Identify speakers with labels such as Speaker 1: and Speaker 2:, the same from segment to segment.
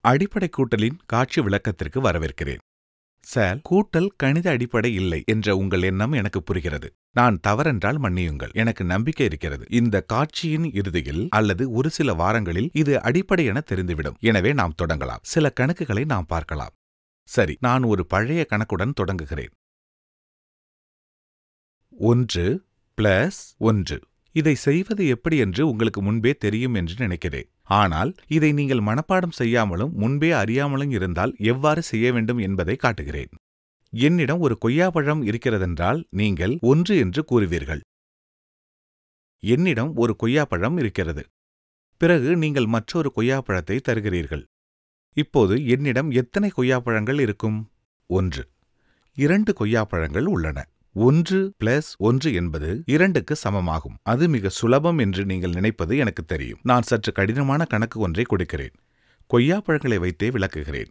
Speaker 1: அடிப்படை கூட்டலின் காட்சி விளக்கத்திற்கு வரவேற்கிறேன் சார் கூட்டல் கணித அடிப்படை இல்லை என்ற உங்கள் எண்ணம் எனக்கு புரிகிறது நான் தவறென்றால் மன்னியுங்கள் எனக்கு நம்பிக்கை இருக்கிறது இந்த காட்சியின் இறுதியில் அல்லது ஒரு சில வாரங்களில் இது அடிப்படை என தெரிந்துவிடும் எனவே நாம் தொடங்கலாம் சில கணக்குகளை நாம் பார்க்கலாம் சரி நான் ஒரு பழைய கணக்குடன் தொடங்குகிறேன் ஒன்று பிளஸ் ஒன்று இதை செய்வது எப்படி என்று உங்களுக்கு முன்பே தெரியும் என்று நினைக்கிறேன் ஆனால் இதை நீங்கள் மனப்பாடம் செய்யாமலும் முன்பே அறியாமலும் இருந்தால் எவ்வாறு செய்ய வேண்டும் என்பதை காட்டுகிறேன் என்னிடம் ஒரு கொய்யாப்பழம் இருக்கிறதென்றால் நீங்கள் ஒன்று என்று கூறுவீர்கள் என்னிடம் ஒரு கொய்யாப்பழம் இருக்கிறது பிறகு நீங்கள் மற்றொரு கொய்யாப்பழத்தை தருகிறீர்கள் இப்போது என்னிடம் எத்தனை கொய்யாப்பழங்கள் இருக்கும் ஒன்று இரண்டு கொய்யாப்பழங்கள் உள்ளன ஒன்று பிளஸ் ஒன்று என்பது இரண்டுக்கு சமமாகும் அது மிக சுலபம் என்று நீங்கள் நினைப்பது எனக்கு தெரியும் நான் சற்று கடினமான கணக்கு ஒன்றை கொடுக்கிறேன் கொய்யாப்பழங்களை வைத்தே விளக்குகிறேன்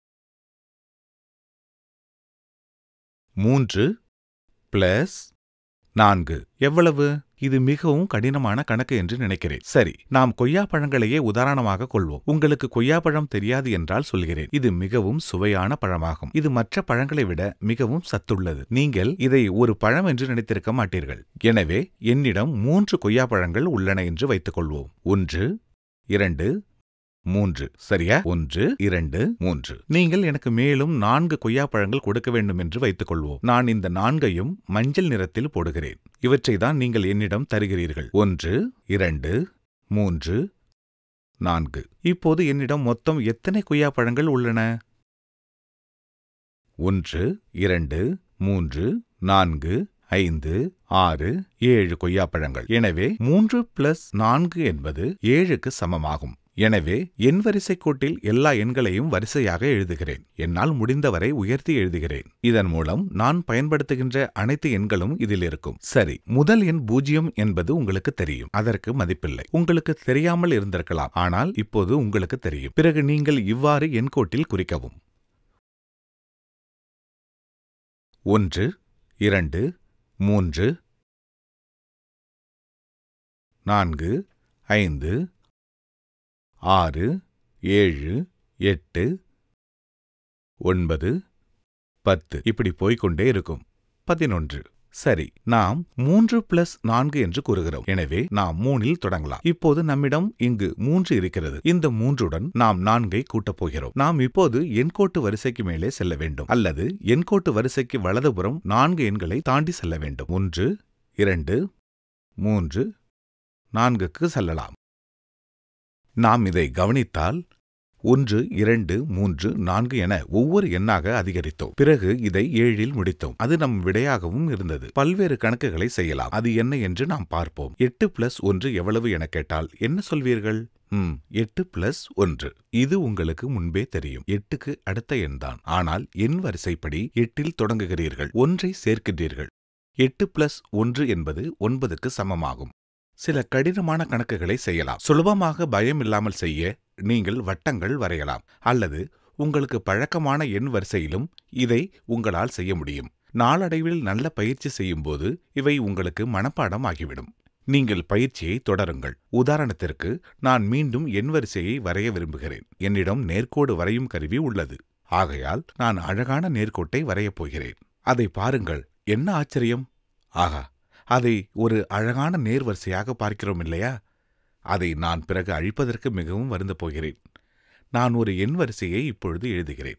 Speaker 1: மூன்று பிளஸ் நான்கு எவ்வளவு இது மிகவும் கடினமான கணக்கு என்று நினைக்கிறேன் சரி நாம் கொய்யாப்பழங்களையே உதாரணமாக கொள்வோம் உங்களுக்கு கொய்யாப்பழம் தெரியாது என்றால் சொல்கிறேன் இது மிகவும் சுவையான பழமாகும் இது மற்ற பழங்களை விட மிகவும் சத்துள்ளது நீங்கள் இதை ஒரு பழம் என்று நினைத்திருக்க மாட்டீர்கள் எனவே என்னிடம் மூன்று கொய்யாப்பழங்கள் உள்ளன என்று வைத்துக் கொள்வோம் ஒன்று இரண்டு மூன்று சரியா ஒன்று இரண்டு மூன்று நீங்கள் எனக்கு மேலும் நான்கு கொய்யாப்பழங்கள் கொடுக்க வேண்டும் என்று வைத்துக் கொள்வோம் நான் இந்த நான்கையும் மஞ்சள் நிறத்தில் போடுகிறேன் இவற்றை தான் நீங்கள் என்னிடம் தருகிறீர்கள் ஒன்று இரண்டு மூன்று நான்கு இப்போது என்னிடம் மொத்தம் எத்தனை கொய்யாப்பழங்கள் உள்ளன ஒன்று இரண்டு மூன்று நான்கு ஐந்து ஆறு ஏழு கொய்யாப்பழங்கள் எனவே மூன்று பிளஸ் நான்கு என்பது ஏழுக்கு சமமாகும் எனவே எண் வரிசை கோட்டில் எல்லா எண்களையும் வரிசையாக எழுதுகிறேன் என்னால் முடிந்தவரை உயர்த்தி எழுதுகிறேன் இதன் மூலம் நான் பயன்படுத்துகின்ற அனைத்து எண்களும் இதில் இருக்கும் சரி முதல் எண் பூஜ்ஜியம் என்பது உங்களுக்கு தெரியும் அதற்கு மதிப்பில்லை உங்களுக்கு தெரியாமல் இருந்திருக்கலாம் ஆனால் இப்போது உங்களுக்கு தெரியும் பிறகு நீங்கள் இவ்வாறு எண்கோட்டில் குறிக்கவும் ஒன்று இரண்டு மூன்று நான்கு ஐந்து ஆறு ஏழு எட்டு ஒன்பது பத்து இப்படி போய்க்கொண்டே இருக்கும் பதினொன்று சரி நாம் மூன்று பிளஸ் நான்கு என்று கூறுகிறோம் எனவே நாம் மூணில் தொடங்கலாம் இப்போது நம்மிடம் இங்கு மூன்று இருக்கிறது இந்த மூன்றுடன் நாம் நான்கை கூட்டப் போகிறோம் நாம் இப்போது எண்கோட்டு வரிசைக்கு மேலே செல்ல வேண்டும் அல்லது எண்கோட்டு வரிசைக்கு வலதுபுறம் நான்கு எண்களை தாண்டி செல்ல வேண்டும் ஒன்று இரண்டு மூன்று நான்குக்கு செல்லலாம் நாம் இதை கவனித்தால் ஒன்று இரண்டு மூன்று நான்கு என ஒவ்வொரு எண்ணாக அதிகரித்தோம் பிறகு இதை ஏழில் முடித்தோம் அது நம் விடையாகவும் இருந்தது பல்வேறு கணக்குகளை செய்யலாம் அது என்ன என்று நாம் பார்ப்போம் எட்டு பிளஸ் ஒன்று எவ்வளவு என கேட்டால் என்ன சொல்வீர்கள் ம் எட்டு பிளஸ் ஒன்று இது உங்களுக்கு முன்பே தெரியும் எட்டுக்கு அடுத்த எண்தான் ஆனால் எண் வரிசைப்படி எட்டில் தொடங்குகிறீர்கள் ஒன்றை சேர்க்கின்றீர்கள் எட்டு பிளஸ் ஒன்று என்பது ஒன்பதுக்கு சமமாகும் சில கடினமான கணக்குகளை செய்யலாம் சுலபமாக பயம் இல்லாமல் செய்ய நீங்கள் வட்டங்கள் வரையலாம் அல்லது உங்களுக்கு பழக்கமான எண் வரிசையிலும் இதை உங்களால் செய்ய முடியும் நாளடைவில் நல்ல பயிற்சி செய்யும்போது இவை உங்களுக்கு மனப்பாடம் ஆகிவிடும் நீங்கள் பயிற்சியை தொடருங்கள் உதாரணத்திற்கு நான் மீண்டும் எண் வரிசையை வரைய விரும்புகிறேன் என்னிடம் நேர்கோடு வரையும் கருவி உள்ளது ஆகையால் நான் அழகான நேர்கோட்டை வரையப் போகிறேன் அதை பாருங்கள் என்ன ஆச்சரியம் ஆகா அதை ஒரு அழகான நேர்வரிசையாக பார்க்கிறோம் இல்லையா அதை நான் பிறகு அழிப்பதற்கு மிகவும் வருந்தப் போகிறேன் நான் ஒரு எண் வரிசையை இப்பொழுது எழுதுகிறேன்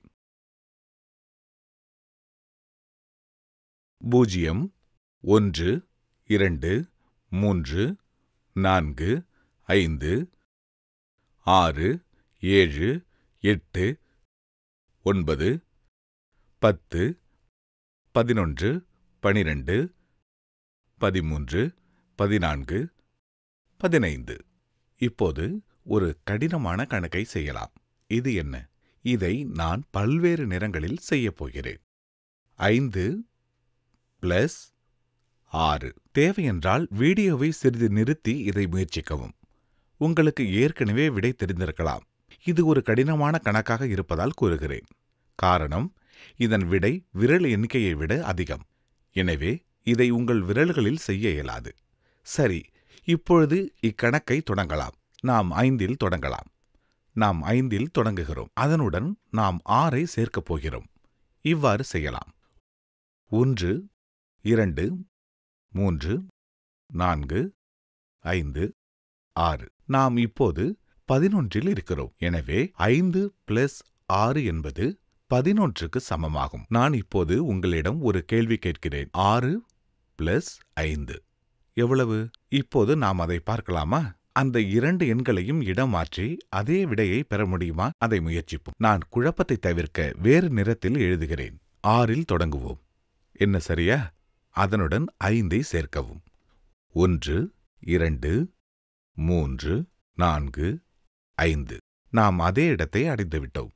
Speaker 1: பூஜ்ஜியம் ஒன்று இரண்டு மூன்று நான்கு ஐந்து ஆறு ஏழு எட்டு ஒன்பது பத்து பதினொன்று பனிரெண்டு பதிமூன்று பதினான்கு பதினைந்து இப்போது ஒரு கடினமான கணக்கை செய்யலாம் இது என்ன இதை நான் பல்வேறு நிறங்களில் செய்யப் போகிறேன் ஐந்து பிளஸ் ஆறு தேவையென்றால் வீடியோவை சிறிது நிறுத்தி இதை முயற்சிக்கவும் உங்களுக்கு ஏற்கனவே விடை தெரிந்திருக்கலாம் இது ஒரு கடினமான கணக்காக இருப்பதால் கூறுகிறேன் காரணம் இதன் விடை விரல் எண்ணிக்கையை விட அதிகம் எனவே இதை உங்கள் விரல்களில் செய்ய இயலாது சரி இப்பொழுது இக்கணக்கை தொடங்கலாம் நாம் ஐந்தில் தொடங்கலாம் நாம் ஐந்தில் தொடங்குகிறோம் அதனுடன் நாம் ஆறை சேர்க்கப் போகிறோம் இவ்வாறு செய்யலாம் ஒன்று இரண்டு மூன்று நான்கு ஐந்து ஆறு நாம் இப்போது பதினொன்றில் இருக்கிறோம் எனவே ஐந்து பிளஸ் ஆறு என்பது பதினொன்றுக்கு சமமாகும் நான் இப்போது உங்களிடம் ஒரு கேள்வி கேட்கிறேன் ஆறு பிளஸ் ஐந்து எவ்வளவு இப்போது நாம் அதை பார்க்கலாமா அந்த இரண்டு எண்களையும் இடம் மாற்றி அதே விடையை பெற முடியுமா அதை முயற்சிப்போம் நான் குழப்பத்தை தவிர்க்க வேறு நிறத்தில் எழுதுகிறேன் ஆறில் தொடங்குவோம் என்ன சரியா அதனுடன் ஐந்தை சேர்க்கவும் ஒன்று இரண்டு மூன்று நான்கு ஐந்து நாம் அதே இடத்தை அடைந்துவிட்டோம்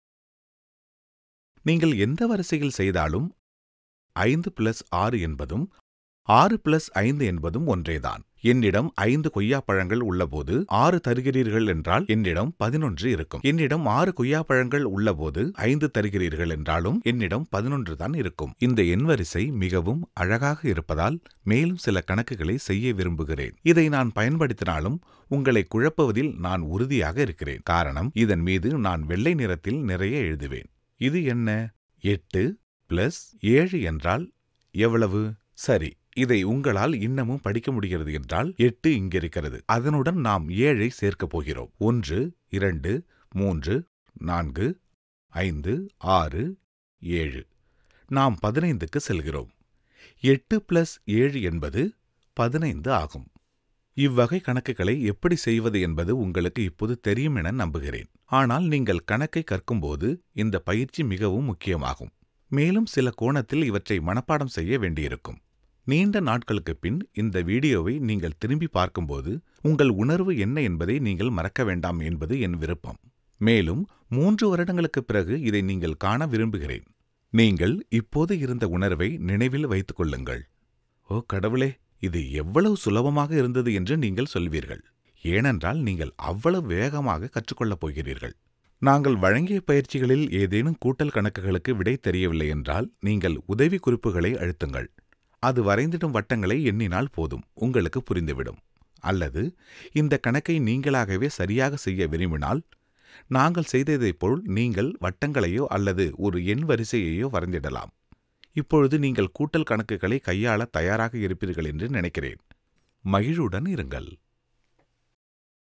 Speaker 1: நீங்கள் எந்த வரிசையில் செய்தாலும் ஐந்து பிளஸ் ஆறு என்பதும் ஆறு பிளஸ் ஐந்து என்பதும் ஒன்றேதான் என்னிடம் ஐந்து கொய்யாப்பழங்கள் உள்ளபோது ஆறு தருகிறீர்கள் என்றால் என்னிடம் பதினொன்று இருக்கும் என்னிடம் ஆறு கொய்யாப்பழங்கள் உள்ளபோது ஐந்து தருகிறீர்கள் என்றாலும் என்னிடம் பதினொன்று தான் இருக்கும் இந்த எண் வரிசை மிகவும் அழகாக இருப்பதால் மேலும் சில கணக்குகளை செய்ய விரும்புகிறேன் இதை நான் பயன்படுத்தினாலும் உங்களை குழப்புவதில் நான் உறுதியாக இருக்கிறேன் காரணம் இதன் மீது நான் வெள்ளை நிறத்தில் நிறைய எழுதுவேன் இது என்ன எட்டு பிளஸ் ஏழு என்றால் எவ்வளவு சரி இதை உங்களால் இன்னமும் படிக்க முடிகிறது என்றால் எட்டு இங்கிருக்கிறது அதனுடன் நாம் ஏழை சேர்க்கப் போகிறோம் ஒன்று இரண்டு மூன்று நான்கு ஐந்து ஆறு ஏழு நாம் பதினைந்துக்கு செல்கிறோம் எட்டு பிளஸ் ஏழு என்பது பதினைந்து ஆகும் இவ்வகை கணக்குகளை எப்படி செய்வது என்பது உங்களுக்கு இப்போது தெரியும் என நம்புகிறேன் ஆனால் நீங்கள் கணக்கை கற்கும்போது இந்த பயிற்சி மிகவும் முக்கியமாகும் மேலும் சில கோணத்தில் இவற்றை மனப்பாடம் செய்ய வேண்டியிருக்கும் நீண்ட நாட்களுக்குப் பின் இந்த வீடியோவை நீங்கள் திரும்பி பார்க்கும்போது உங்கள் உணர்வு என்ன என்பதை நீங்கள் மறக்க வேண்டாம் என்பது என் விருப்பம் மேலும் மூன்று வருடங்களுக்குப் பிறகு இதை நீங்கள் காண விரும்புகிறேன் நீங்கள் இப்போது இருந்த உணர்வை நினைவில் வைத்துக் கொள்ளுங்கள் ஓ கடவுளே இது எவ்வளவு சுலபமாக இருந்தது என்று நீங்கள் சொல்வீர்கள் ஏனென்றால் நீங்கள் அவ்வளவு வேகமாக கற்றுக்கொள்ளப் போகிறீர்கள் நாங்கள் வழங்கிய பயிற்சிகளில் ஏதேனும் கூட்டல் கணக்குகளுக்கு விடை தெரியவில்லை என்றால் நீங்கள் உதவி குறிப்புகளை அழுத்துங்கள் அது வரைந்திடும் வட்டங்களை எண்ணினால் போதும் உங்களுக்கு புரிந்துவிடும் அல்லது இந்த கணக்கை நீங்களாகவே சரியாக செய்ய விரும்பினால் நாங்கள் செய்ததைப் போல் நீங்கள் வட்டங்களையோ அல்லது ஒரு எண் வரிசையையோ வரைந்திடலாம் இப்பொழுது நீங்கள் கூட்டல் கணக்குகளை கையாள தயாராக இருப்பீர்கள் என்று நினைக்கிறேன் மகிழுடன் இருங்கள்